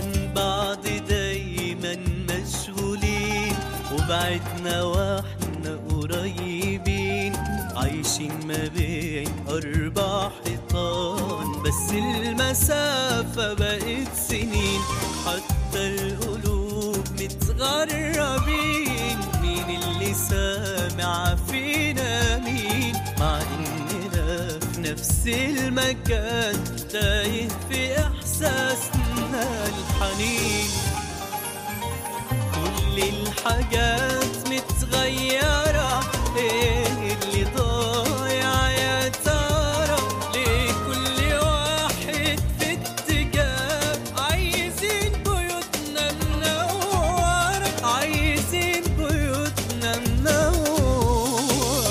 عن بعض دايما مشغولين وبعدنا واحنا قريبين عايشين ما بين أربع حيطان بس المسافة بقت سنين حتى القلوب متغربين مين اللي سامع فينا مين مع إننا في نفس المكان تايه في إحساسنا الحنين كل الحاجات متغيرة ايه اللي ضايع يا ترى ليه كل واحد في اتجاه عايزين بيوتنا منورة عايزين بيوتنا منورة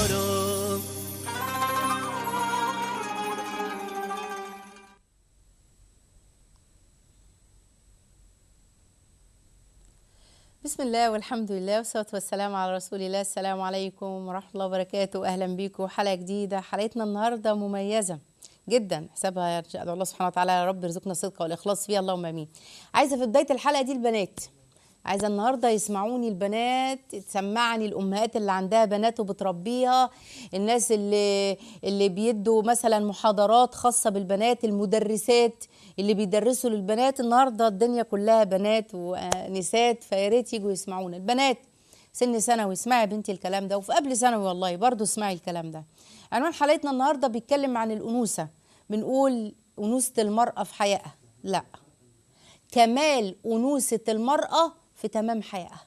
بسم الله والحمد لله والصلاة والسلام على رسول الله السلام عليكم ورحمة الله وبركاته أهلا بيكم حلقة جديدة حلقتنا النهاردة مميزة جدا حسابها إن شاء الله سبحانه وتعالى يا رب يرزقنا الصدق والإخلاص فيها اللهم آمين عايزة في بداية الحلقة دي البنات عايزة النهاردة يسمعوني البنات تسمعني الأمهات اللي عندها بنات وبتربيها الناس اللي اللي بيدوا مثلا محاضرات خاصة بالبنات المدرسات اللي بيدرسوا للبنات النهاردة الدنيا كلها بنات ونسات فيا ريت يجوا يسمعونا البنات سن ثانوي اسمعي يا بنتي الكلام ده وفي قبل ثانوي والله برضو اسمعي الكلام ده عنوان حلقتنا النهارده بيتكلم عن الأنوثة بنقول أنوثة المرأة في حيائها لا كمال أنوثة المرأة في تمام حيائها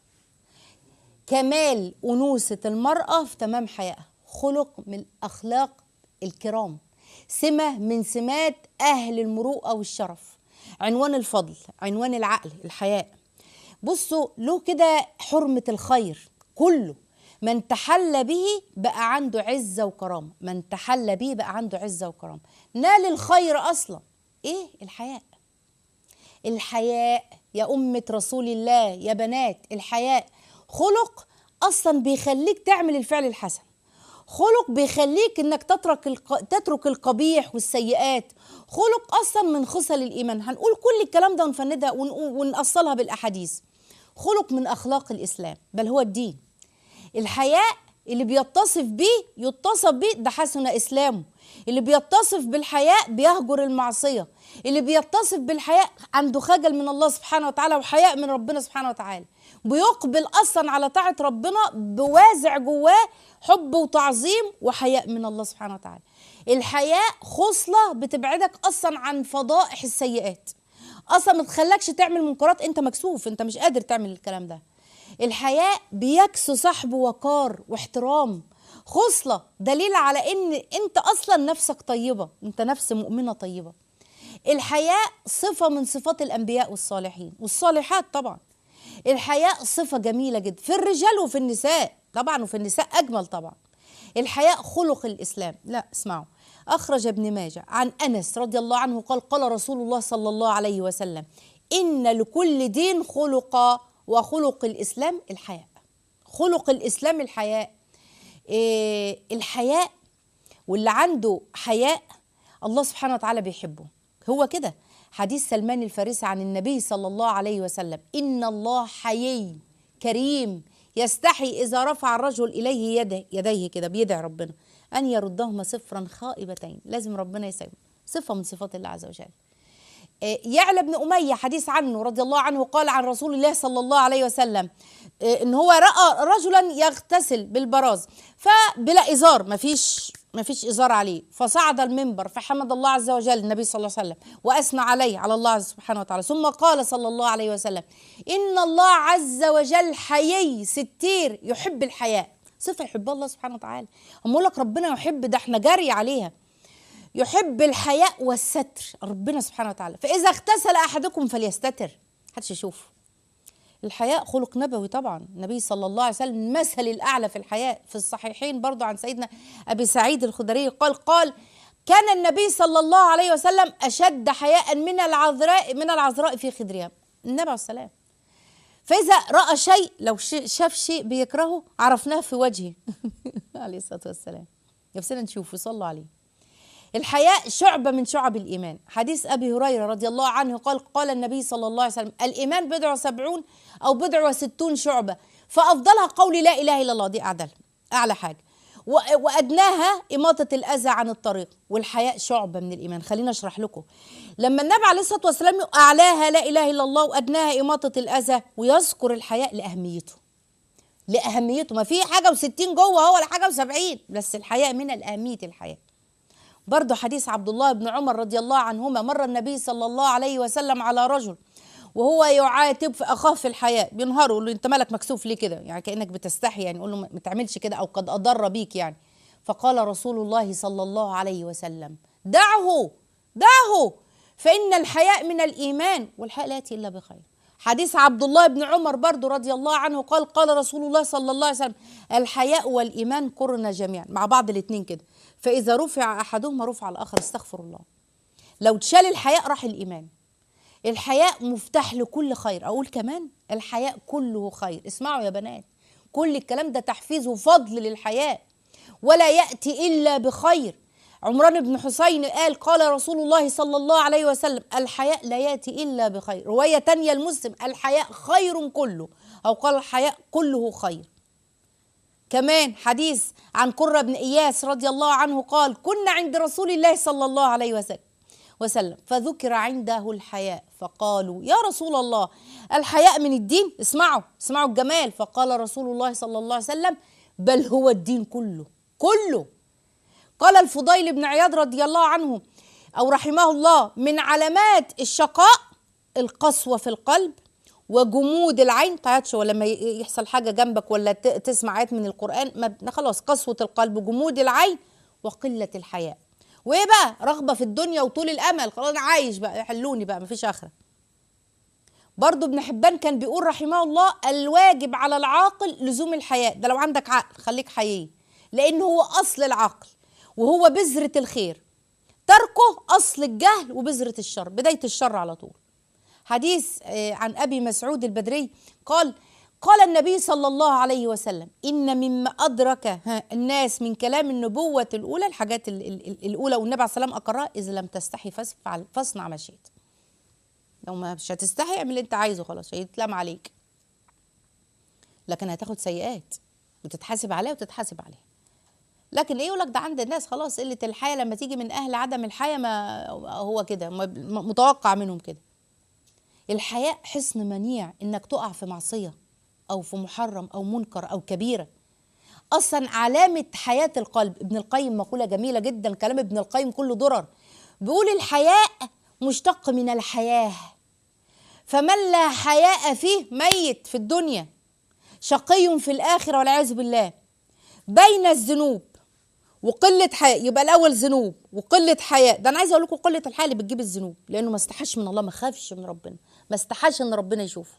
كمال أنوثة المرأة في تمام حيائها خلق من أخلاق الكرام سمة من سمات أهل المروءة والشرف عنوان الفضل عنوان العقل الحياء بصوا له كده حرمة الخير كله من تحلى به بقى عنده عزة وكرامة من تحلى به بقى عنده عزة وكرامة نال الخير أصلا إيه الحياء الحياء يا أمة رسول الله يا بنات الحياء خلق أصلا بيخليك تعمل الفعل الحسن خلق بيخليك انك تترك الق... تترك القبيح والسيئات خلق اصلا من خصل الايمان هنقول كل الكلام ده ونفندها ون... ونأصلها بالاحاديث خلق من اخلاق الاسلام بل هو الدين الحياء اللي بيتصف بيه يتصف بيه ده حسن اسلامه اللي بيتصف بالحياء بيهجر المعصيه اللي بيتصف بالحياء عنده خجل من الله سبحانه وتعالى وحياء من ربنا سبحانه وتعالى بيقبل اصلا على طاعه ربنا بوازع جواه حب وتعظيم وحياء من الله سبحانه وتعالى الحياء خصله بتبعدك اصلا عن فضائح السيئات اصلا ما تخلكش تعمل منكرات انت مكسوف انت مش قادر تعمل الكلام ده الحياء بيكسو صاحبه وقار واحترام خصله دليل على ان انت اصلا نفسك طيبه انت نفس مؤمنه طيبه الحياء صفه من صفات الانبياء والصالحين والصالحات طبعا الحياء صفه جميله جدا في الرجال وفي النساء طبعا وفي النساء اجمل طبعا الحياء خلق الاسلام لا اسمعوا اخرج ابن ماجه عن انس رضي الله عنه قال قال رسول الله صلى الله عليه وسلم ان لكل دين خلقا وخلق الاسلام الحياء خلق الاسلام الحياء إيه الحياء واللي عنده حياء الله سبحانه وتعالى بيحبه هو كده حديث سلمان الفارسي عن النبي صلى الله عليه وسلم ان الله حيي كريم يستحي إذا رفع الرجل إليه يده يديه كده بيدعي ربنا أن يردهما صفرا خائبتين لازم ربنا يسلم صفة من صفات الله عز وجل يعلى بن أمية حديث عنه رضي الله عنه قال عن رسول الله صلى الله عليه وسلم إن هو رأى رجلا يغتسل بالبراز فبلا إزار مفيش مفيش إزار عليه فصعد المنبر فحمد الله عز وجل النبي صلى الله عليه وسلم وأثنى عليه على الله سبحانه وتعالى ثم قال صلى الله عليه وسلم إن الله عز وجل حيي ستير يحب الحياء صفة يحب الله سبحانه وتعالى أما لك ربنا يحب ده احنا جري عليها يحب الحياء والستر ربنا سبحانه وتعالى فإذا اغتسل أحدكم فليستتر محدش يشوفه الحياء خلق نبوي طبعا النبي صلى الله عليه وسلم المثل الأعلى في الحياء في الصحيحين برضو عن سيدنا أبي سعيد الخدري قال قال كان النبي صلى الله عليه وسلم أشد حياء من العذراء من العذراء في خدرها النبي عليه السلام فإذا رأى شيء لو شاف شيء بيكرهه عرفناه في وجهه عليه الصلاة والسلام نفسنا نشوفه صلوا عليه الحياء شعبة من شعب الإيمان حديث أبي هريرة رضي الله عنه قال قال النبي صلى الله عليه وسلم الإيمان بضع وسبعون أو بضع وستون شعبة فأفضلها قول لا إله إلا الله دي أعدل أعلى حاجة و- وأدناها إماطة الأذى عن الطريق والحياء شعبة من الإيمان خلينا أشرح لكم لما النبي عليه الصلاة والسلام أعلاها لا إله إلا الله وأدناها إماطة الأذى ويذكر الحياء لأهميته لأهميته ما في حاجة وستين جوه هو ولا حاجة وسبعين بس الحياء من الأهمية الحياء برضه حديث عبد الله بن عمر رضي الله عنهما مر النبي صلى الله عليه وسلم على رجل وهو يعاتب في اخاه في الحياء بينهره يقول له انت مالك مكسوف ليه كده يعني كانك بتستحي يعني يقول له ما تعملش كده او قد اضر بيك يعني فقال رسول الله صلى الله عليه وسلم دعه دعه فان الحياء من الايمان والحياء لا ياتي الا بخير حديث عبد الله بن عمر برضو رضي الله عنه قال قال رسول الله صلى الله عليه وسلم الحياء والإيمان قرن جميعا مع بعض الاثنين كده فإذا رفع أحدهما رفع الآخر استغفر الله لو تشال الحياء راح الإيمان الحياء مفتاح لكل خير أقول كمان الحياء كله خير اسمعوا يا بنات كل الكلام ده تحفيز وفضل للحياء ولا يأتي إلا بخير عمران بن حسين قال قال رسول الله صلى الله عليه وسلم الحياء لا يأتي إلا بخير رواية تانية المسلم الحياء خير كله أو قال الحياء كله خير كمان حديث عن قرة بن إياس رضي الله عنه قال كنا عند رسول الله صلى الله عليه وسلم وسلم فذكر عنده الحياء فقالوا يا رسول الله الحياء من الدين اسمعوا اسمعوا الجمال فقال رسول الله صلى الله عليه وسلم بل هو الدين كله كله قال الفضيل بن عياض رضي الله عنه أو رحمه الله من علامات الشقاء القسوة في القلب وجمود العين تعيطش ولا لما يحصل حاجة جنبك ولا ت- تسمع آيات من القرآن ما خلاص قسوة القلب جمود العين وقلة الحياء وايه بقى رغبة في الدنيا وطول الأمل خلاص أنا عايش بقى حلوني بقى مفيش آخرة برضو ابن حبان كان بيقول رحمه الله الواجب على العاقل لزوم الحياء ده لو عندك عقل خليك حيي لأن هو أصل العقل وهو بذرة الخير تركه أصل الجهل وبذرة الشر بداية الشر على طول حديث آه، عن أبي مسعود البدري قال قال النبي صلى الله عليه وسلم إن مما أدرك ها، الناس من كلام النبوة الأولى الحاجات ال- ال- ال- الأولى والنبي عليه الصلاة والسلام أقرها إذا لم تستحي فافعل فاصنع ما شئت لو ما مش هتستحي اعمل اللي أنت عايزه خلاص هيتلام عليك لكن هتاخد سيئات وتتحاسب عليها وتتحاسب عليها لكن ايه يقول لك ده عند الناس خلاص قله الحياه لما تيجي من اهل عدم الحياه ما هو كده ما- م- متوقع منهم كده الحياء حصن منيع انك تقع في معصيه او في محرم او منكر او كبيره اصلا علامه حياه القلب ابن القيم مقوله جميله جدا كلام ابن القيم كله درر بيقول الحياء مشتق من الحياه فمن لا حياء فيه ميت في الدنيا شقي في الاخره والعياذ بالله بين الذنوب وقله حياء يبقى الاول ذنوب وقله حياء ده انا عايزه اقول لكم قله الحياء اللي بتجيب الذنوب لانه ما استحاش من الله ما خافش من ربنا ما استحاش ان ربنا يشوفه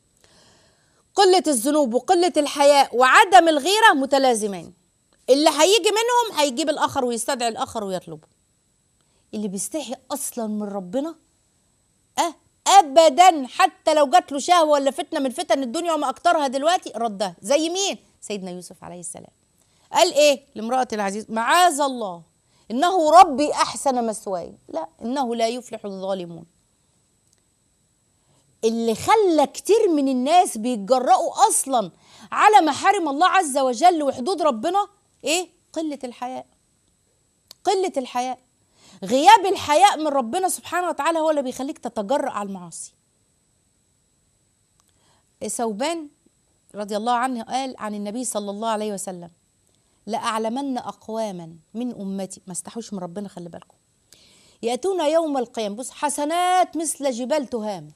قله الذنوب وقله الحياء وعدم الغيره متلازمان اللي هيجي منهم هيجيب الاخر ويستدعي الاخر ويطلبه اللي بيستحي اصلا من ربنا أه ابدا حتى لو جات له شهوه ولا فتنه من فتن الدنيا وما اكترها دلوقتي ردها زي مين سيدنا يوسف عليه السلام قال ايه لامراه العزيز معاذ الله انه ربي احسن مثواي لا انه لا يفلح الظالمون اللي خلى كتير من الناس بيتجرأوا اصلا على محارم الله عز وجل وحدود ربنا ايه قله الحياء قله الحياء غياب الحياء من ربنا سبحانه وتعالى هو اللي بيخليك تتجرأ على المعاصي ثوبان رضي الله عنه قال عن النبي صلى الله عليه وسلم لأعلمن أقواما من أمتي ما استحوش من ربنا خلي بالكم يأتون يوم القيامة بص حسنات مثل جبال تهام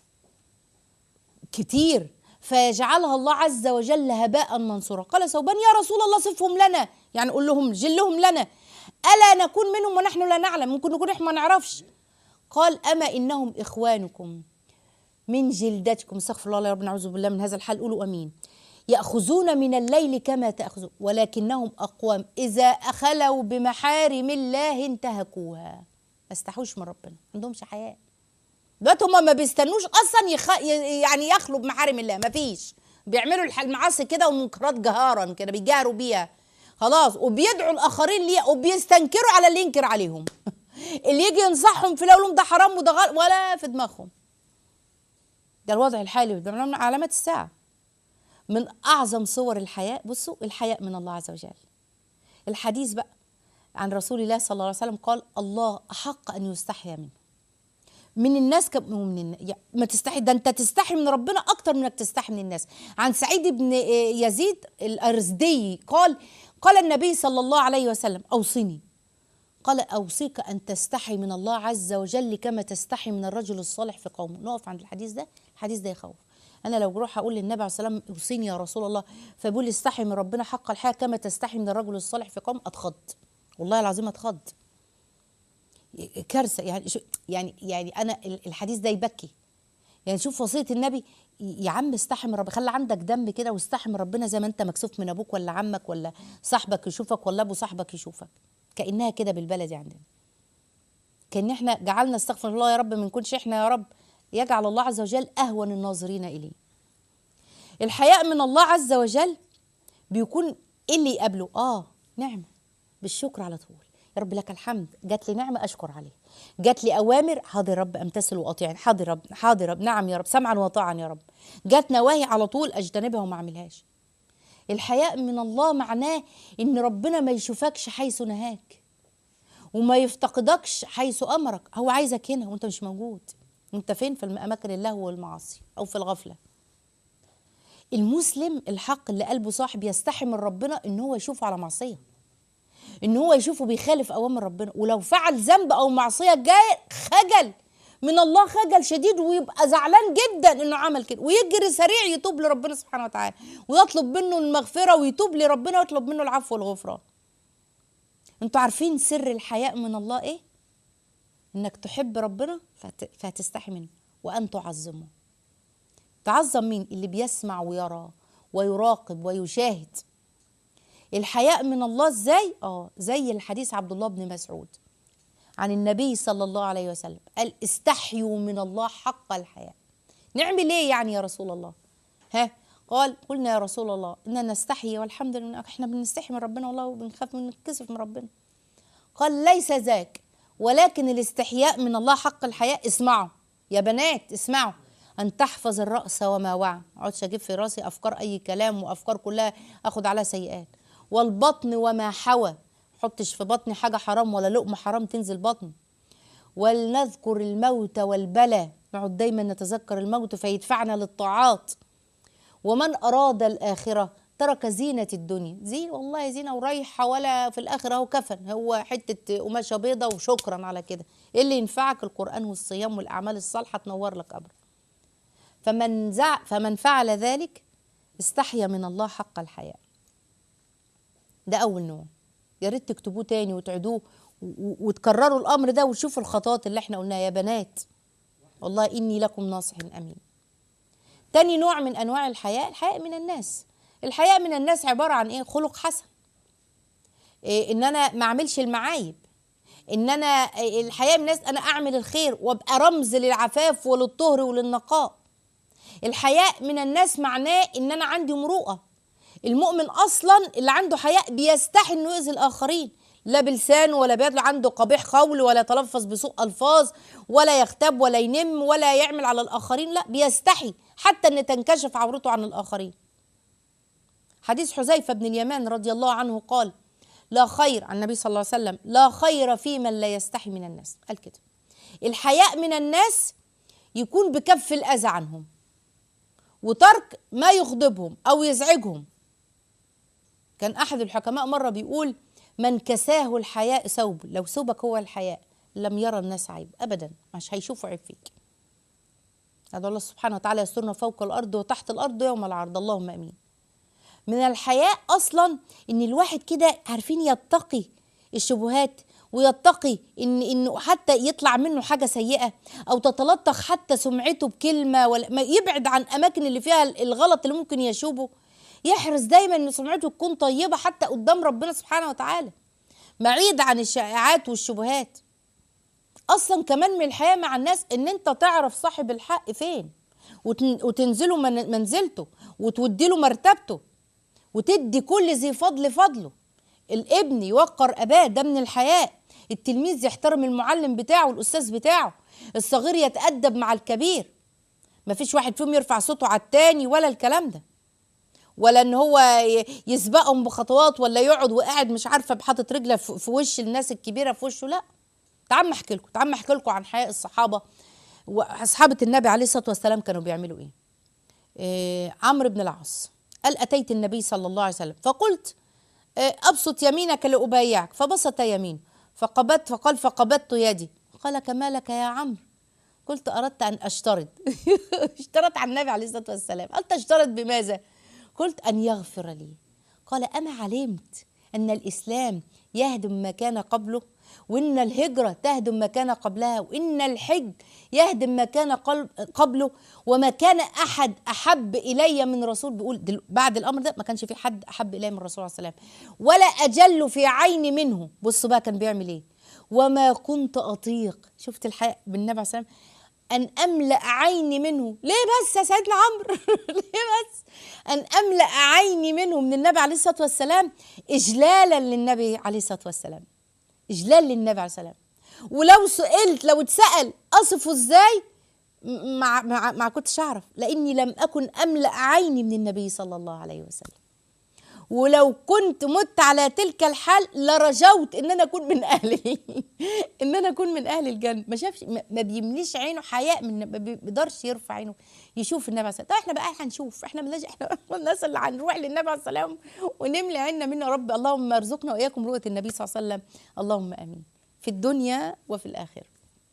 كتير فيجعلها الله عز وجل هباء منصورا قال ثوبان يا رسول الله صفهم لنا يعني قول لهم جلهم لنا ألا نكون منهم ونحن لا نعلم ممكن نكون احنا ما نعرفش قال أما إنهم إخوانكم من جلدتكم استغفر الله يا رب نعوذ بالله من هذا الحال قولوا امين ياخذون من الليل كما تاخذون ولكنهم اقوام اذا اخلوا بمحارم الله انتهكوها ما استحوش من ربنا ما عندهمش حياء دلوقتي هم ما بيستنوش اصلا يخ... ي- يعني يخلوا بمحارم الله ما فيش بيعملوا الح- المعاصي كده ومنكرات جهارا كده بيجاروا بيها خلاص وبيدعوا الاخرين ليها وبيستنكروا على اللي ينكر عليهم اللي يجي ينصحهم في الاول ده حرام وده غلط ولا في دماغهم ده الوضع الحالي ده من علامات الساعه من اعظم صور الحياء بصوا الحياء من الله عز وجل الحديث بقى عن رسول الله صلى الله عليه وسلم قال الله احق ان يستحيا منه من الناس كم من الناس يعني ما تستحي ده انت تستحي من ربنا اكتر من انك تستحي من الناس عن سعيد بن يزيد الارزدي قال قال النبي صلى الله عليه وسلم اوصني قال اوصيك ان تستحي من الله عز وجل كما تستحي من الرجل الصالح في قومه نقف عند الحديث ده الحديث ده يخوف انا لو بروح اقول للنبي عليه الصلاه والسلام اوصيني يا رسول الله فبيقول لي استحي من ربنا حق الحياه كما تستحي من الرجل الصالح في قوم اتخض والله العظيم اتخض كارثه يعني شو يعني يعني انا الحديث ده يبكي يعني شوف وصيه النبي يا عم استحي من ربنا خلي عندك دم كده واستحي من ربنا زي ما انت مكسوف من ابوك ولا عمك ولا صاحبك يشوفك ولا ابو صاحبك يشوفك كانها كده بالبلدي عندنا كان احنا جعلنا استغفر الله يا رب ما نكونش احنا يا رب يجعل الله عز وجل اهون الناظرين اليه الحياء من الله عز وجل بيكون ايه اللي يقابله اه نعمه بالشكر على طول يا رب لك الحمد جات لي نعمه اشكر عليها جات لي اوامر حاضر رب امتثل واطيع حاضر رب حاضر رب نعم يا رب سمعا وطاعا يا رب جات نواهي على طول اجتنبها وما اعملهاش الحياء من الله معناه ان ربنا ما يشوفكش حيث نهاك وما يفتقدكش حيث امرك هو عايزك هنا وانت مش موجود انت فين في اماكن اللهو والمعاصي او في الغفله المسلم الحق اللي قلبه صاحب يستحي من ربنا ان هو يشوفه على معصيه ان هو يشوفه بيخالف اوامر ربنا ولو فعل ذنب او معصيه جاي خجل من الله خجل شديد ويبقى زعلان جدا انه عمل كده ويجري سريع يتوب لربنا سبحانه وتعالى ويطلب منه المغفره ويتوب لربنا ويطلب منه العفو والغفران انتوا عارفين سر الحياء من الله ايه انك تحب ربنا فهتستحي منه وان تعظمه تعظم مين اللي بيسمع ويرى ويراقب ويشاهد الحياء من الله ازاي اه زي الحديث عبد الله بن مسعود عن النبي صلى الله عليه وسلم قال استحيوا من الله حق الحياء نعمل ايه يعني يا رسول الله ها قال قلنا يا رسول الله اننا نستحي والحمد لله احنا بنستحي من ربنا والله وبنخاف من نتكسف من ربنا قال ليس ذاك ولكن الاستحياء من الله حق الحياء اسمعوا يا بنات اسمعوا ان تحفظ الراس وما وعى ما اقعدش اجيب في راسي افكار اي كلام وافكار كلها اخد عليها سيئات والبطن وما حوى حطش في بطني حاجه حرام ولا لقمه حرام تنزل بطن ولنذكر الموت والبلى نقعد دايما نتذكر الموت فيدفعنا للطاعات ومن اراد الاخره ترك زينة الدنيا زين والله زينة ورايحة ولا في الآخر أهو كفن هو حتة قماشة بيضة وشكرا على كده إيه اللي ينفعك القرآن والصيام والأعمال الصالحة تنور لك قبر فمن, زع فمن فعل ذلك استحيا من الله حق الحياء ده أول نوع يا ريت تكتبوه تاني وتعيدوه وتكرروا الأمر ده وتشوفوا الخطوات اللي احنا قلناها يا بنات والله إني لكم ناصح أمين تاني نوع من أنواع الحياء الحياء من الناس الحياء من الناس عبارة عن إيه خلق حسن إيه إن أنا ما أعملش المعايب إن أنا الحياء من الناس أنا أعمل الخير وأبقى رمز للعفاف وللطهر وللنقاء الحياء من الناس معناه إن أنا عندي مروءة المؤمن أصلا اللي عنده حياء بيستحي إنه يؤذي الآخرين لا بلسانه ولا بيطلع عنده قبيح قول ولا يتلفظ بسوء ألفاظ ولا يغتاب ولا ينم ولا يعمل على الآخرين لا بيستحي حتى أن تنكشف عورته عن الآخرين حديث حذيفة بن اليمان رضي الله عنه قال لا خير عن النبي صلى الله عليه وسلم لا خير في من لا يستحي من الناس قال كده الحياء من الناس يكون بكف الأذى عنهم وترك ما يغضبهم أو يزعجهم كان أحد الحكماء مرة بيقول من كساه الحياء ثوب لو ثوبك هو الحياء لم يرى الناس عيب أبدا مش هيشوفوا عيب فيك هذا الله سبحانه وتعالى يسترنا فوق الأرض وتحت الأرض يوم العرض اللهم أمين من الحياء اصلا ان الواحد كده عارفين يتقي الشبهات ويتقي ان انه حتى يطلع منه حاجه سيئه او تتلطخ حتى سمعته بكلمه ولا ما يبعد عن اماكن اللي فيها الغلط اللي ممكن يشوبه يحرص دايما ان سمعته تكون طيبه حتى قدام ربنا سبحانه وتعالى بعيد عن الشائعات والشبهات اصلا كمان من الحياه مع الناس ان انت تعرف صاحب الحق فين وتنزله منزلته وتودي له مرتبته وتدي كل ذي فضل فضله الابن يوقر اباه ده من الحياء التلميذ يحترم المعلم بتاعه والاستاذ بتاعه الصغير يتادب مع الكبير مفيش واحد فيهم يرفع صوته على التاني ولا الكلام ده ولا ان هو ي- يسبقهم بخطوات ولا يقعد وقاعد مش عارفه بحاطط رجله في في وش الناس الكبيره في وشه لا تعال احكي لكم تعال احكي لكم عن حياء الصحابه واصحابه النبي عليه الصلاه والسلام كانوا بيعملوا ايه إيه عمرو بن العاص قال اتيت النبي صلى الله عليه وسلم فقلت إيه ابسط يمينك لابايعك فبسط يمين فقبضت فقال فقبضت يدي قال كما لك يا عمرو قلت اردت ان اشترط اشترط على النبي عليه الصلاه والسلام قال تشترط بماذا قلت ان يغفر لي قال اما علمت ان الاسلام يهدم ما كان قبله وان الهجره تهدم ما كان قبلها وان الحج يهدم ما كان قل- قبله وما كان احد احب الي من رسول بيقول دل- بعد الامر ده ما كانش في حد احب الي من الرسول عليه السلام ولا اجل في عيني منه بصوا بقى كان بيعمل ايه وما كنت اطيق شفت الحق بالنبي عليه السلام ان املا عيني منه ليه بس يا سيدنا عمرو ليه بس ان املا عيني منه من النبي عليه الصلاه والسلام اجلالا للنبي عليه الصلاه والسلام اجلال للنبي عليه السلام ولو سئلت لو اتسال اصفه ازاي م- ما ما ما كنتش اعرف لاني لم اكن املا عيني من النبي صلى الله عليه وسلم ولو كنت مت على تلك الحال لرجوت ان انا اكون من اهل ان انا اكون من اهل الجنه ما شافش ما ما بيمليش عينه حياء من ما بيقدرش يرفع عينه يشوف النبي عليه الصلاه والسلام طب احنا بقى هنشوف احنا مالناش احنا الناس اللي هنروح للنبي عليه السلام ونملي عيننا منه يا رب اللهم ارزقنا واياكم رؤيه النبي صلى الله عليه وسلم اللهم امين في الدنيا وفي الاخره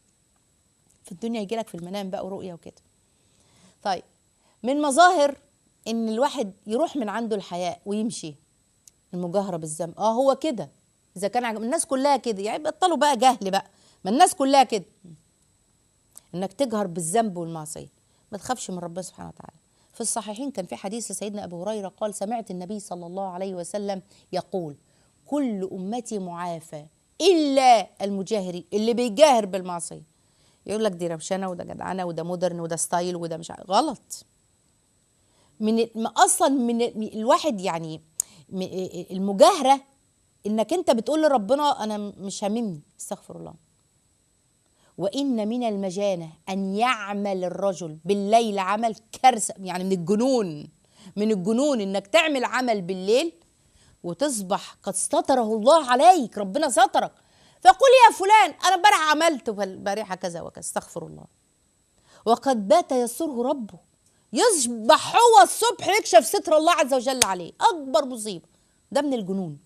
في الدنيا يجي لك في المنام بقى ورؤيه وكده طيب من مظاهر ان الواحد يروح من عنده الحياء ويمشي المجاهره بالذنب اه هو كده اذا كان عجب الناس كلها كده يعني بطلوا بقى جهل بقى ما الناس كلها كده انك تجهر بالذنب والمعصيه ما تخافش من ربنا سبحانه وتعالى في الصحيحين كان في حديث لسيدنا ابو هريره قال سمعت النبي صلى الله عليه وسلم يقول كل امتي معافى الا المجاهرين اللي بيجاهر بالمعصيه يقول لك دي روشنه وده جدعنه وده مودرن وده ستايل وده مش عارف. غلط من ال- ما اصلا من ال- الواحد يعني م- المجاهره انك انت بتقول لربنا انا مش هاممني استغفر الله وان من المجانه ان يعمل الرجل بالليل عمل كارثه يعني من الجنون من الجنون انك تعمل عمل بالليل وتصبح قد ستره الله عليك ربنا سترك فقل يا فلان انا امبارح عملت البارحه كذا وكذا استغفر الله وقد بات يسره ربه يصبح هو الصبح يكشف ستر الله عز وجل عليه اكبر مصيبه ده من الجنون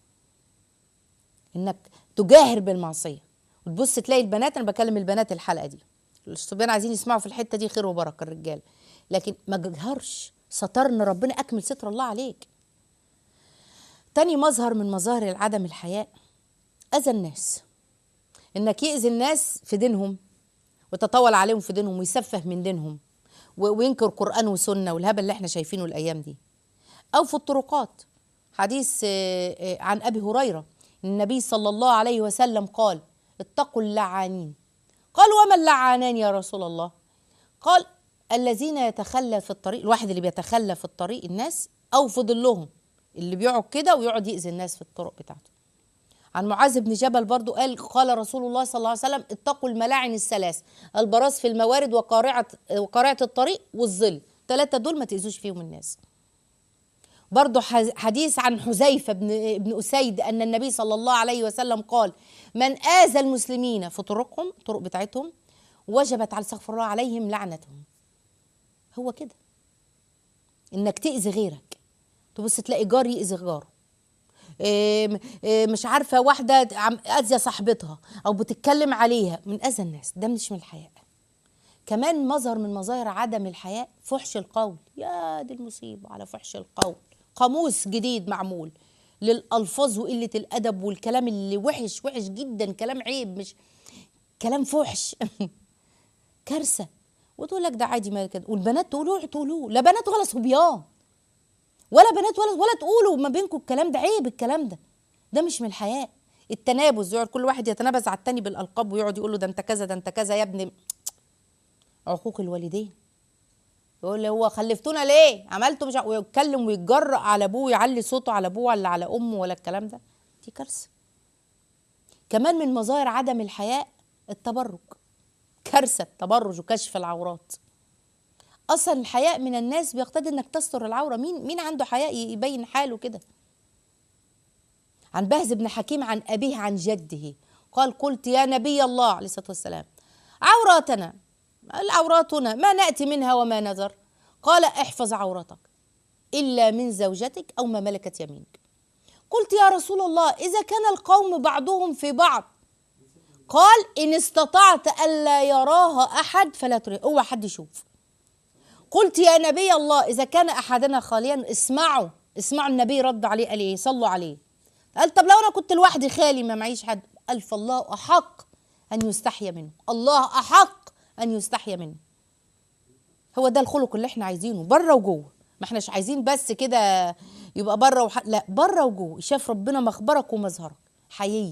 انك تجاهر بالمعصيه وتبص تلاقي البنات انا بكلم البنات الحلقه دي الصبيان عايزين يسمعوا في الحته دي خير وبركه الرجال لكن ما تجهرش سترنا ربنا اكمل ستر الله عليك تاني مظهر من مظاهر عدم الحياء اذى الناس انك يأذي الناس في دينهم وتطول عليهم في دينهم ويسفه من دينهم و- وينكر قرآن وسنة والهبل اللي احنا شايفينه الأيام دي أو في الطرقات حديث آه، آه، عن أبي هريرة النبي صلى الله عليه وسلم قال اتقوا اللعانين قال وما اللعانان يا رسول الله قال الذين يتخلى في الطريق الواحد اللي بيتخلى في الطريق الناس أو في ظلهم اللي بيقعد كده ويقعد يأذي الناس في الطرق بتاعته عن معاذ بن جبل برضو قال قال رسول الله صلى الله عليه وسلم اتقوا الملاعن الثلاث البراز في الموارد وقارعة وقارعة الطريق والظل ثلاثة دول ما تأذوش فيهم الناس برضو ح- حديث عن حذيفة بن, بن أسيد أن النبي صلى الله عليه وسلم قال من آذى المسلمين في طرقهم الطرق بتاعتهم وجبت على استغفر الله عليهم لعنتهم هو كده انك تأذي غيرك تبص تلاقي جار يأذي جاره إيه إيه مش عارفه واحده عم اذيه صاحبتها او بتتكلم عليها من اذى الناس ده مش من الحياء كمان مظهر من مظاهر عدم الحياء فحش القول يا دي المصيبه على فحش القول قاموس جديد معمول للالفاظ وقله الادب والكلام اللي وحش وحش جدا كلام عيب مش كلام فحش كارثه وتقول لك ده عادي ما كده والبنات تقولوا تقولوه لا بنات ولا صبيان ولا بنات ولا ولا تقولوا ما بينكم الكلام ده عيب الكلام ده ده مش من الحياء التنابز يقعد كل واحد يتنابز على التاني بالالقاب ويقعد يقول له ده انت كذا ده انت كذا يا ابني عقوق الوالدين يقول له هو خلفتونا ليه عملته مش ع- ويتكلم ويتجرأ على ابوه ويعلي صوته على ابوه ولا على امه ولا الكلام ده دي كارثه كمان من مظاهر عدم الحياء التبرج كارثه التبرج وكشف العورات اصلا الحياء من الناس بيقتضي انك تستر العوره مين مين عنده حياء يبين حاله كده عن بهز بن حكيم عن ابيه عن جده قال قلت يا نبي الله عليه الصلاه والسلام عوراتنا العوراتنا ما ناتي منها وما نذر قال احفظ عورتك الا من زوجتك او ما ملكت يمينك قلت يا رسول الله اذا كان القوم بعضهم في بعض قال ان استطعت الا يراها احد فلا تري اوعى حد يشوف قلت يا نبي الله اذا كان احدنا خاليا اسمعوا اسمعوا النبي رد عليه قال ايه صلوا عليه قال طب لو انا كنت لوحدي خالي ما معيش حد قال فالله احق ان يستحيا منه الله احق ان يستحيا منه هو ده الخلق اللي احنا عايزينه بره وجوه ما احناش عايزين بس كده يبقى بره وح... لا بره وجوه شاف ربنا مخبرك ومظهرك حيي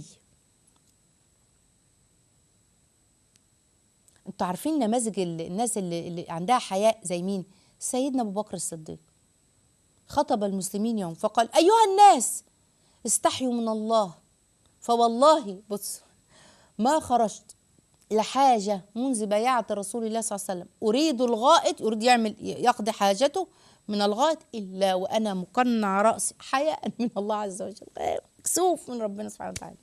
انتوا عارفين نماذج ال- الناس اللي, اللي عندها حياء زي مين سيدنا ابو بكر الصديق خطب المسلمين يوم فقال ايها الناس استحيوا من الله فوالله بص ما خرجت لحاجة منذ بيعة رسول الله صلى الله عليه وسلم أريد الغائط يريد يعمل يقضي حاجته من الغائط إلا وأنا مقنع رأسي حياء من الله عز وجل مكسوف من ربنا سبحانه وتعالى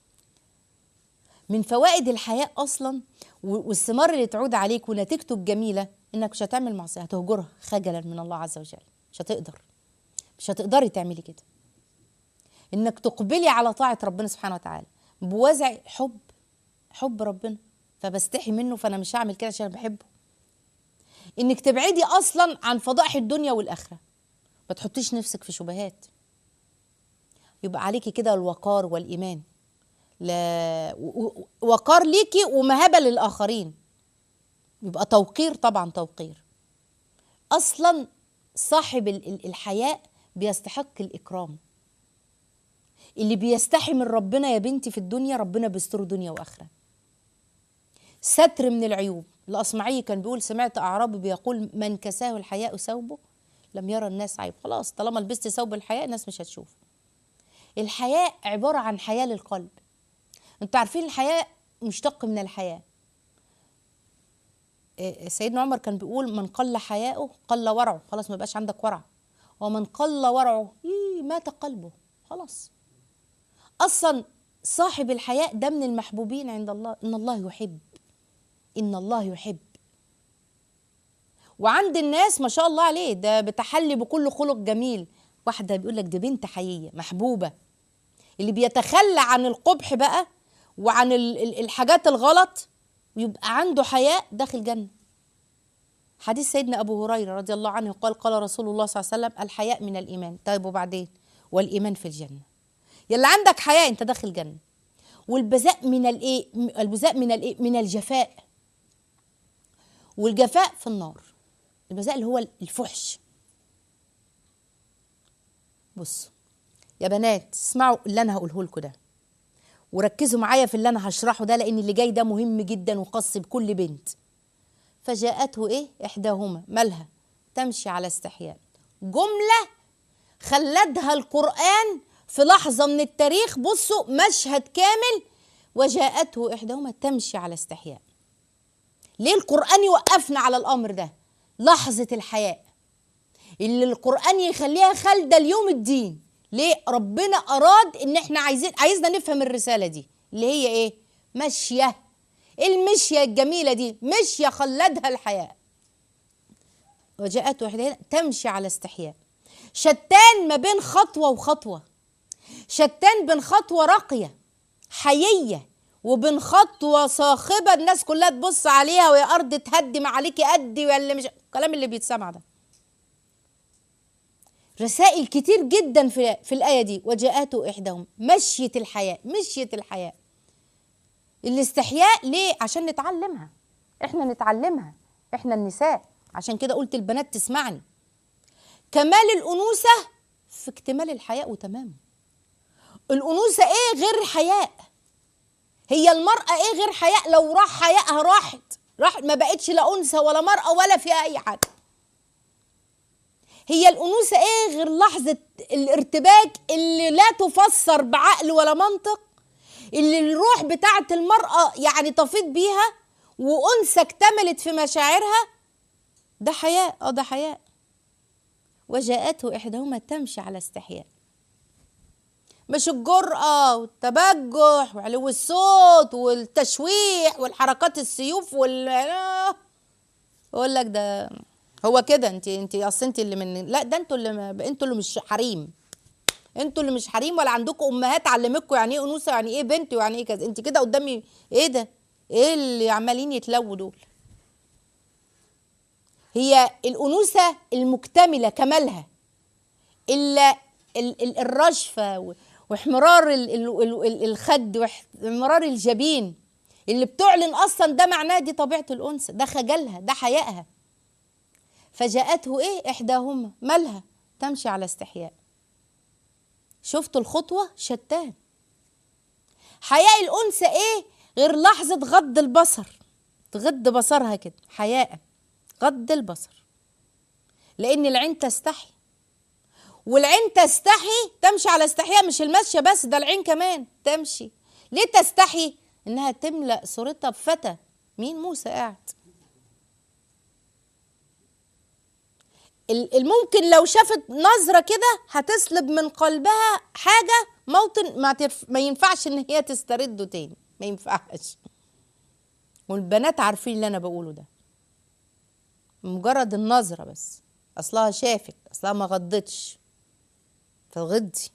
من فوائد الحياء أصلا و- والثمار اللي تعود عليك ونتيجته الجميلة إنك مش هتعمل معصية هتهجرها خجلا من الله عز وجل مش هتقدر مش هتقدري تعملي كده انك تقبلي على طاعه ربنا سبحانه وتعالى بوزع حب حب ربنا فبستحي منه فانا مش هعمل كده عشان بحبه انك تبعدي اصلا عن فضائح الدنيا والاخره ما تحطيش نفسك في شبهات يبقى عليكي كده الوقار والايمان لا و- و- وقار ليكي ومهابه للاخرين يبقى توقير طبعا توقير اصلا صاحب ال- ال- الحياء بيستحق الاكرام اللي بيستحي من ربنا يا بنتي في الدنيا ربنا بيستره دنيا واخره ستر من العيوب الاصمعي كان بيقول سمعت اعرابي بيقول من كساه الحياء ثوبه لم يرى الناس عيب خلاص طالما لبست ثوب الحياء الناس مش هتشوف الحياء عباره عن حياه للقلب انتوا عارفين الحياء مشتق من الحياه إيه، سيدنا عمر كان بيقول من قل حياؤه قل ورعه خلاص ما بقاش عندك ورع ومن قل ورعه إيه، مات قلبه خلاص اصلا صاحب الحياء ده من المحبوبين عند الله ان الله يحب ان الله يحب وعند الناس ما شاء الله عليه ده بتحلي بكل خلق جميل واحده بيقول لك دي بنت حييه محبوبه اللي بيتخلى عن القبح بقى وعن ال- ال- الحاجات الغلط ويبقى عنده حياء داخل جنه حديث سيدنا ابو هريره رضي الله عنه قال قال رسول الله صلى الله عليه وسلم الحياء من الايمان طيب وبعدين والايمان في الجنه يلا عندك حياء انت داخل جنه والبذاء من الايه البذاء من الايه من الجفاء والجفاء في النار البذاء اللي هو الفحش بص يا بنات اسمعوا اللي انا هقوله لكم ده وركزوا معايا في اللي انا هشرحه ده لان اللي جاي ده مهم جدا وخاص بكل بنت فجاءته ايه احداهما مالها تمشي على استحياء جمله خلدها القرآن في لحظة من التاريخ بصوا مشهد كامل وجاءته إحداهما تمشي على استحياء ليه القرآن يوقفنا على الأمر ده لحظة الحياء اللي القرآن يخليها خالدة اليوم الدين ليه ربنا أراد إن إحنا عايزين عايزنا نفهم الرسالة دي اللي هي إيه مشية المشية الجميلة دي مشية خلدها الحياء وجاءته إحداهما تمشي على استحياء شتان ما بين خطوة وخطوة شتان بين خطوة راقية حيية وبين خطوة صاخبة الناس كلها تبص عليها ويا أرض تهدم عليكي قدي ولا مش الكلام اللي بيتسمع ده رسائل كتير جدا في في الآية دي وجاءته إحداهم مشية الحياة مشية الحياة الاستحياء ليه عشان نتعلمها احنا نتعلمها احنا النساء عشان كده قلت البنات تسمعني كمال الأنوثة في اكتمال الحياء وتمامه الأنوثة إيه غير الحياء هي المرأة إيه غير حياء لو راح حياءها راحت راحت ما بقتش لا أنثى ولا مرأة ولا فيها أي حاجة هي الأنوثة إيه غير لحظة الارتباك اللي لا تفسر بعقل ولا منطق اللي الروح بتاعة المرأة يعني طفيت بيها وأنثى اكتملت في مشاعرها ده حياء اه ده حياء وجاءته إحداهما تمشي على استحياء مش الجرأة والتبجح وعلو الصوت والتشويح والحركات السيوف وال آه. يقول لك ده هو كده انت انت اصل انت اللي من لا ده انتوا اللي ما- انتوا اللي مش حريم انتوا اللي مش حريم ولا عندكم امهات علمتكم يعني ايه انوثه يعني ايه بنت ويعني ايه كذا انت كده قدامي ايه ده ايه اللي عمالين يتلووا دول هي الانوثه المكتمله كمالها الا ال- ال- الرشفه و- واحمرار ال- ال- ال- ال- الخد واحمرار الجبين اللي بتعلن اصلا ده معناه دي طبيعه الانثى ده خجلها ده حيائها فجاءته ايه احداهما مالها تمشي على استحياء شفتوا الخطوه شتان حياء الانثى ايه غير لحظه غض البصر تغض بصرها كده حياء غض البصر لان العين تستحي والعين تستحي تمشي على استحياء مش المشية بس ده العين كمان تمشي ليه تستحي انها تملأ صورتها بفتى مين موسى قاعد ال- الممكن لو شافت نظرة كده هتسلب من قلبها حاجة موطن ما, ترف... ما ينفعش ان هي تسترده تاني ما ينفعش والبنات عارفين اللي انا بقوله ده مجرد النظرة بس اصلها شافت اصلها ما غضتش فغضي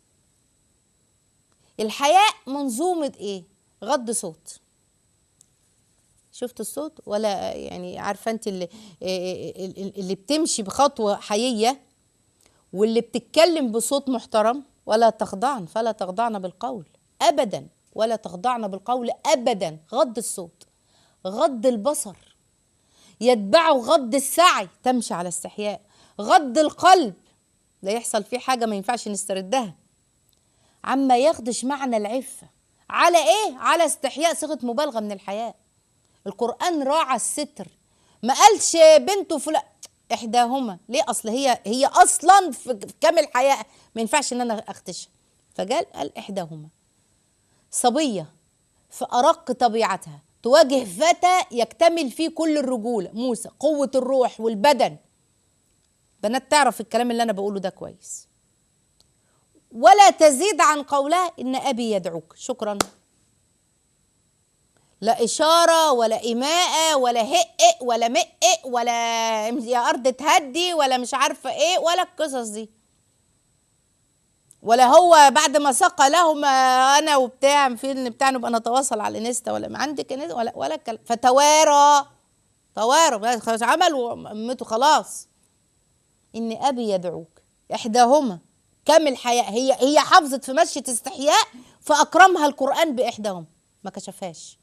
الحياء منظومة ايه غض صوت شفت الصوت ولا يعني عارفه انت اللي اللي بتمشي بخطوه حييه واللي بتتكلم بصوت محترم ولا تخضعن فلا تخضعن بالقول ابدا ولا تخضعن بالقول ابدا غض الصوت غض البصر يتبعه غض السعي تمشي على استحياء غض القلب لا يحصل فيه حاجه ما ينفعش نستردها عما يخدش معنى العفه على ايه على استحياء صيغه مبالغه من الحياء القرآن راعى الستر ما قالش بنته فلان احداهما ليه اصل هي هي اصلا في كامل حياء ما ينفعش ان انا اختشها فقال قال احداهما صبيه في ارق طبيعتها تواجه فتى يكتمل فيه كل الرجوله موسى قوه الروح والبدن بنات تعرف الكلام اللي انا بقوله ده كويس ولا تزيد عن قولها ان ابي يدعوك شكرا لا إشارة ولا إيماءة ولا هق ولا مق ولا يا أرض تهدي ولا مش عارفة إيه ولا القصص دي ولا هو بعد ما سقى لهم أنا وبتاع فين بتاع نبقى نتواصل على الانستا ولا ما عندك انستا ولا ولا الكلام فتوارى توارى خلاص عمل وأمته خلاص إن أبي يدعوك إحداهما كمل حياء هي هي حافظت في مشية استحياء فأكرمها القرآن بإحداهما ما كشفهاش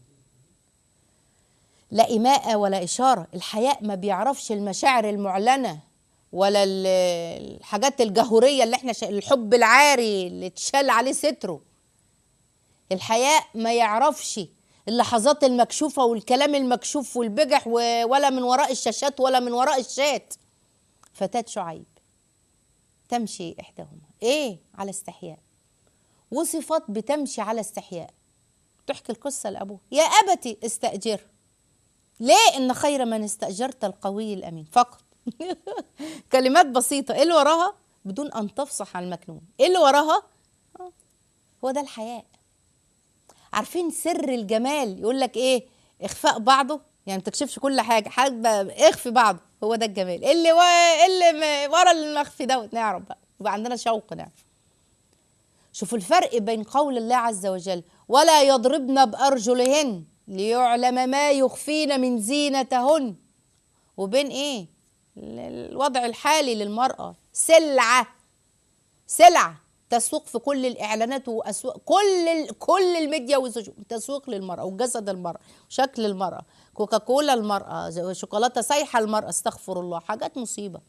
لا إيماء ولا إشارة الحياء ما بيعرفش المشاعر المعلنة ولا الحاجات الجهورية اللي احنا شا... الحب العاري اللي اتشال عليه ستره الحياء ما يعرفش اللحظات المكشوفة والكلام المكشوف والبجح و... ولا من وراء الشاشات ولا من وراء الشات فتاة شعيب تمشي إحداهما إيه على استحياء وصفت بتمشي على استحياء تحكي القصة لأبوه يا أبتي استأجره ليه ان خير من استاجرت القوي الامين فقط كلمات بسيطه ايه اللي وراها بدون ان تفصح عن المكنون ايه اللي وراها آه. هو ده الحياء عارفين سر الجمال يقول لك ايه اخفاء بعضه يعني ما تكشفش كل حاجه حاجه اخفي بعضه هو ده الجمال إيه اللي و... إيه اللي ورا المخفي دوت نعرف بقى يبقى عندنا شوق نعرف شوفوا الفرق بين قول الله عز وجل ولا يضربن بارجلهن ليعلم ما يخفين من زينتهن وبين ايه الوضع الحالي للمرأة سلعة سلعة تسوق في كل الإعلانات وأسواق كل ال... كل الميديا والسوشيال تسويق للمرأة وجسد المرأة وشكل المرأة كوكاكولا المرأة شوكولاتة سايحة المرأة استغفر الله حاجات مصيبة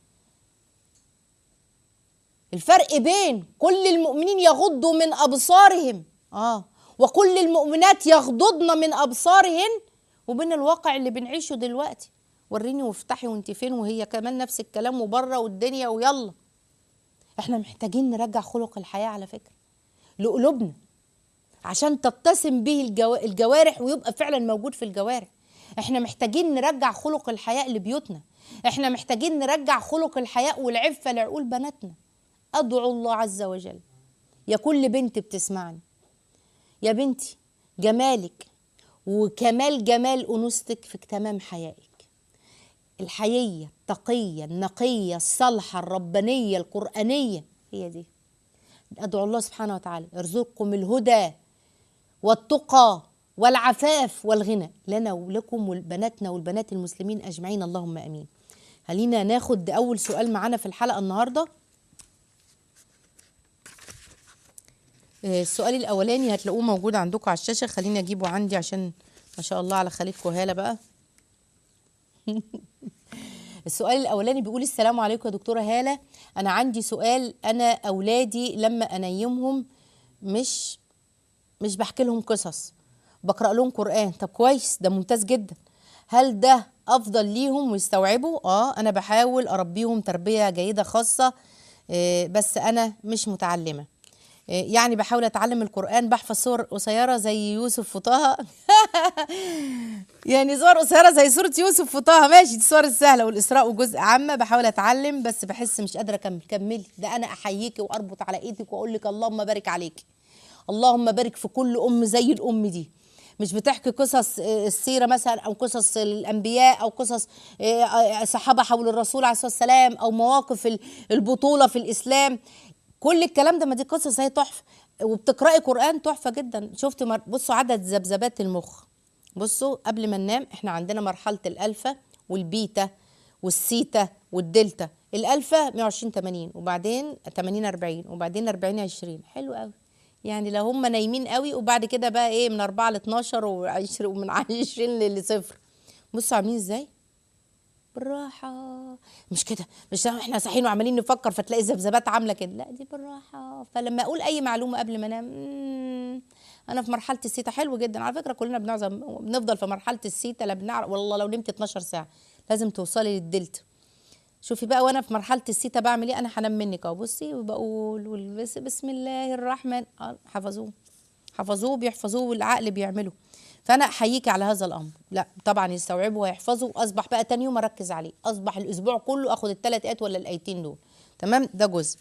الفرق بين كل المؤمنين يغضوا من أبصارهم آه وكل المؤمنات يغضضن من أبصارهن وبين الواقع اللي بنعيشه دلوقتي وريني وافتحي وانت فين وهي كمان نفس الكلام وبره والدنيا ويلا احنا محتاجين نرجع خلق الحياه على فكره لقلوبنا عشان تتسم به الجو... الجوارح ويبقى فعلا موجود في الجوارح احنا محتاجين نرجع خلق الحياء لبيوتنا احنا محتاجين نرجع خلق الحياء والعفه لعقول بناتنا ادعو الله عز وجل يا كل بنت بتسمعني يا بنتي جمالك وكمال جمال انوثتك في تمام حيائك الحييه التقيه النقيه الصالحه الربانيه القرانيه هي دي ادعو الله سبحانه وتعالى يرزقكم الهدى والتقى والعفاف والغنى لنا ولكم ولبناتنا والبنات المسلمين اجمعين اللهم امين خلينا ناخد اول سؤال معانا في الحلقه النهارده آه، السؤال الاولاني هتلاقوه موجود عندكم على الشاشه خليني اجيبه عندي عشان ما شاء الله على خالتكم هاله بقى السؤال الاولاني بيقول السلام عليكم يا دكتوره هاله انا عندي سؤال انا اولادي لما انيمهم مش مش بحكي لهم قصص بقرا لهم قران طب كويس ده ممتاز جدا هل ده افضل ليهم ويستوعبوا اه انا بحاول اربيهم تربيه جيده خاصه آه، بس انا مش متعلمه آه، يعني بحاول اتعلم القران بحفظ صور قصيره زي يوسف وطه يعني صور قصيره زي سوره يوسف وطه ماشي دي الصور السهله والاسراء وجزء عامه بحاول اتعلم بس بحس مش قادره اكمل كملي ده انا احييكي واربط على ايدك واقول لك اللهم بارك عليكي اللهم بارك في كل ام زي الام دي مش بتحكي قصص آه، السيره مثلا او قصص الانبياء او قصص آه، آه، صحابه حول الرسول عليه الصلاه والسلام او مواقف ال- البطوله في الاسلام كل الكلام ده ما دي قصص هي تحفه وبتقراي قران تحفه جدا شفت مر... بصوا عدد ذبذبات المخ بصوا قبل ما ننام احنا عندنا مرحله الالفا والبيتا والسيتا والدلتا الالفا 120 80 وبعدين 80 40 وبعدين 40 20 حلو قوي يعني لو هم نايمين قوي وبعد كده بقى ايه من 4 ل 12 و20 ومن 20 لصفر بصوا عاملين ازاي بالراحة مش كده مش احنا صاحيين وعمالين نفكر فتلاقي ذبذبات عاملة كده لا دي بالراحة فلما اقول اي معلومة قبل ما انام مم، انا في مرحلة السيتا حلو جدا على فكرة كلنا بنعظم بنفضل في مرحلة السيتا لا بنعرف والله لو نمت 12 ساعة لازم توصلي للدلتا شوفي بقى وانا في مرحله السيتا بعمل ايه انا هنام منك اهو بصي وبقول والبس بسم الله الرحمن آه، حفظوه حفظوه بيحفظوه والعقل بيعمله فانا احييكي على هذا الامر لا طبعا يستوعبوا ويحفظوا اصبح بقى تاني يوم اركز عليه اصبح الاسبوع كله اخد الثلاث ايات ولا الايتين دول تمام ده جزء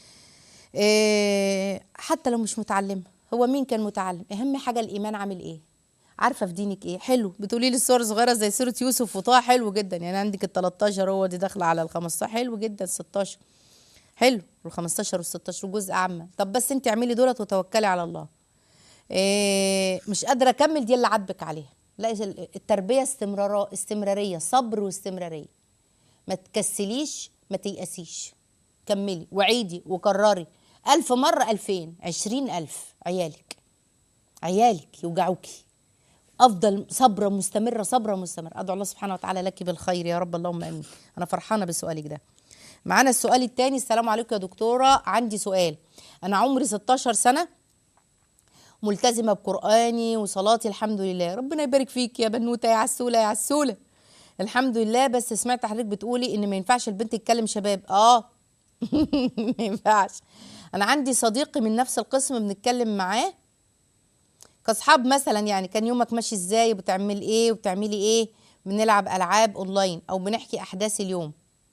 إيه حتى لو مش متعلمه هو مين كان متعلم اهم حاجه الايمان عامل ايه عارفه في دينك ايه حلو بتقولي لي الصور صغيره زي سوره يوسف وطه حلو جدا يعني عندك ال 13 هو دي داخله على ال 15 حلو جدا 16 حلو وال 15 وال 16 وجزء عامه طب بس انت اعملي دولت وتوكلي على الله إيه مش قادره اكمل دي اللي عاتبك عليها لا التربيه استمرار استمراريه صبر واستمراريه ما تكسليش ما تيأسيش كملي وعيدي وكرري ألف مرة ألفين عشرين ألف عيالك عيالك يوجعوكي افضل صبره مستمره صبره مستمره ادعو الله سبحانه وتعالى لك بالخير يا رب اللهم امين انا فرحانه بسؤالك ده معانا السؤال الثاني السلام عليكم يا دكتوره عندي سؤال انا عمري 16 سنه ملتزمه بقراني وصلاتي الحمد لله ربنا يبارك فيك يا بنوته يا عسوله يا عسوله الحمد لله بس سمعت حضرتك بتقولي ان ما ينفعش البنت تتكلم شباب اه ما ينفعش انا عندي صديقي من نفس القسم بنتكلم معاه كاصحاب مثلا يعني كان يومك ماشي ازاي بتعمل ايه وبتعملي ايه بنلعب العاب اونلاين او بنحكي احداث اليوم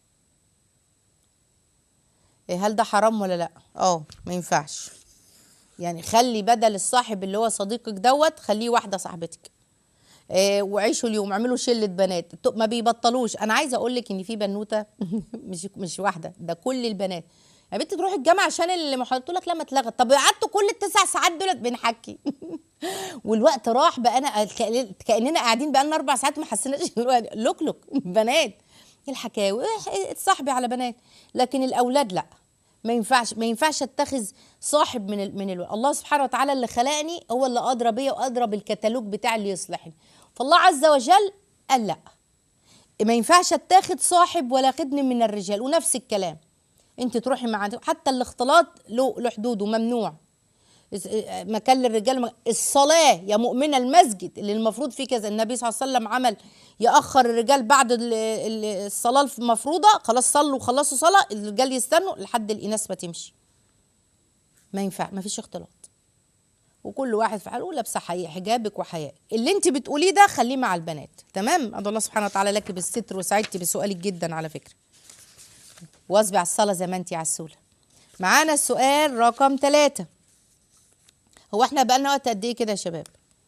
إيه هل ده حرام ولا لا اه ما ينفعش يعني خلي بدل الصاحب اللي هو صديقك دوت خليه واحده صاحبتك إيه وعيشوا اليوم اعملوا شله بنات ت- ما بيبطلوش انا عايزه اقول لك ان في بنوته مش مش واحده ده كل البنات يا بنت تروحي الجامعه عشان اللي محطوط لك لما اتلغت طب قعدتوا كل التسع ساعات دولت بنحكي والوقت راح بقى انا كأن- كاننا قاعدين بقى لنا اربع ساعات ما حسيناش بالوقت. لوك لوك بنات إيه الحكاوي إيه اتصاحبي على بنات لكن الاولاد لا ما ينفعش ما ينفعش اتخذ صاحب من ال... من ال... الله سبحانه وتعالى اللي خلقني هو اللي ادرى بيا وادرى بالكتالوج بتاع اللي يصلحني فالله عز وجل قال لا ما ينفعش اتاخد صاحب ولا خدني من الرجال ونفس الكلام انت تروحي مع حتى الاختلاط له له حدود وممنوع اس- اه، مكان للرجال مك- الصلاه يا مؤمنه المسجد اللي المفروض فيه كذا النبي صلى الله عليه وسلم عمل ياخر الرجال بعد ال- ال- الصلاه المفروضه خلاص صلوا وخلصوا صلاه الرجال يستنوا لحد الاناث ما تمشي ما ينفع ما فيش اختلاط وكل واحد في حاله لابسه حي- حجابك وحياء اللي انت بتقوليه ده خليه مع البنات تمام ادعو الله سبحانه وتعالى لك بالستر وسعدتي بسؤالك جدا على فكره واصبي على الصلاه زي ما انت عسوله معانا السؤال رقم ثلاثة هو احنا بقالنا وقت قد ايه كده يا شباب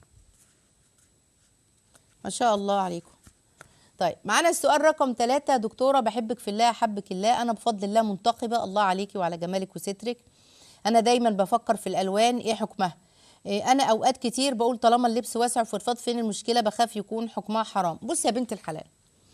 ما شاء الله عليكم طيب معانا السؤال رقم ثلاثة دكتورة بحبك في الله أحبك الله أنا بفضل الله منتقبة الله عليكي وعلى جمالك وسترك أنا دايما بفكر في الألوان إيه حكمها إيه أنا أوقات كتير بقول طالما اللبس واسع وفضفاض فين المشكلة بخاف يكون حكمها حرام بص يا بنت الحلال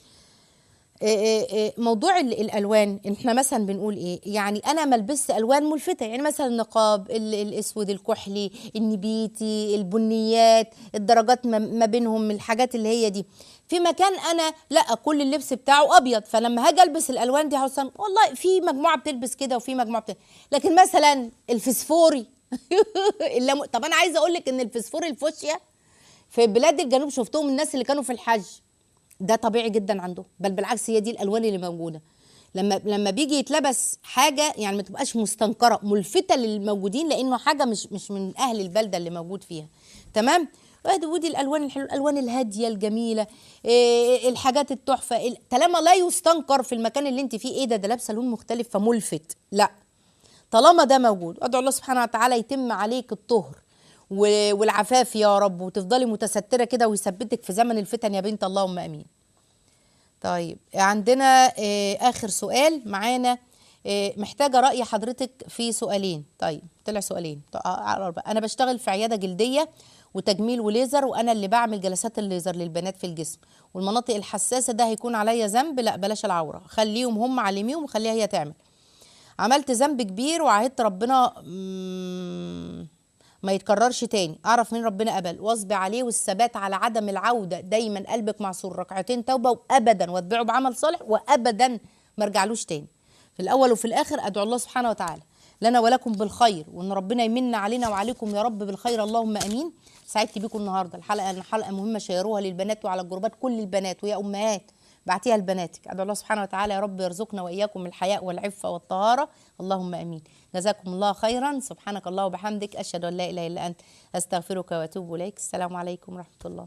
إيه إيه إيه موضوع ال- الالوان احنا مثلا بنقول ايه يعني انا ما البس الوان ملفته يعني مثلا النقاب ال- الاسود الكحلي النبيتي البنيات الدرجات ما- ما بينهم الحاجات اللي هي دي في مكان انا لا كل اللبس بتاعه ابيض فلما هاجي البس الالوان دي حسن والله في مجموعه بتلبس كده وفي مجموعه بتلبس. لكن مثلا الفسفوري الليمو- طب انا عايزه اقول لك ان الفسفوري الفوشيا في بلاد الجنوب شفتهم الناس اللي كانوا في الحج ده طبيعي جدا عندهم بل بالعكس هي دي الالوان اللي موجوده لما لما بيجي يتلبس حاجه يعني ما تبقاش مستنكره ملفته للموجودين لانه حاجه مش مش من اهل البلده اللي موجود فيها تمام وادي ودي الالوان الحلوه الالوان الهاديه الجميله إيه الحاجات التحفه ال- طالما لا يستنكر في المكان اللي انت فيه ايه ده ده لابسه لون مختلف فملفت لا طالما ده موجود ادعو الله سبحانه وتعالى يتم عليك الطهر و- والعفاف يا رب وتفضلي متستره كده ويثبتك في زمن الفتن يا بنت اللهم امين طيب عندنا آه، اخر سؤال معانا آه، محتاجه راي حضرتك في سؤالين طيب طلع سؤالين طيب، آه، أربعة. انا بشتغل في عياده جلديه وتجميل وليزر وانا اللي بعمل جلسات الليزر للبنات في الجسم والمناطق الحساسه ده هيكون عليا ذنب لا بلاش العوره خليهم هم علميهم وخليها هي تعمل عملت ذنب كبير وعهدت ربنا مم، ما يتكررش تاني اعرف مين ربنا قبل واصبر عليه والثبات على عدم العوده دايما قلبك معصور ركعتين توبه وابدا واتبعه بعمل صالح وابدا ما ارجعلوش تاني في الاول وفي الاخر ادعو الله سبحانه وتعالى لنا ولكم بالخير وان ربنا يمن علينا وعليكم يا رب بالخير اللهم امين سعدت بيكم النهارده الحلقه الحلقه مهمه شيروها للبنات وعلى الجروبات كل البنات ويا امهات بعتيها لبناتك ادعو الله سبحانه وتعالى يا رب يرزقنا واياكم الحياء والعفه والطهاره اللهم امين جزاكم الله خيرا سبحانك الله وبحمدك اشهد ان لا اله الا انت استغفرك واتوب اليك السلام عليكم ورحمه الله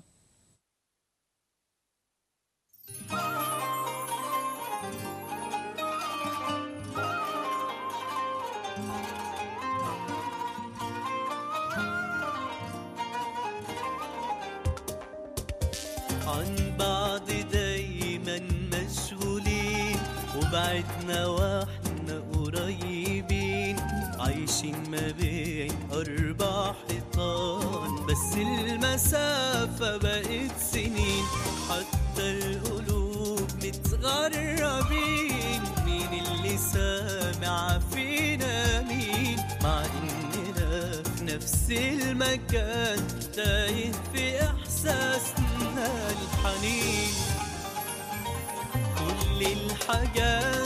عن بعض دايما مشغولين وبعدنا واحنا قريبين عايشين ما بين أربع حيطان بس المسافة بقت سنين حتى القلوب متغربين مين اللي سامع فينا مين مع إننا في نفس المكان تايه في إحساسنا الحنين كل الحاجات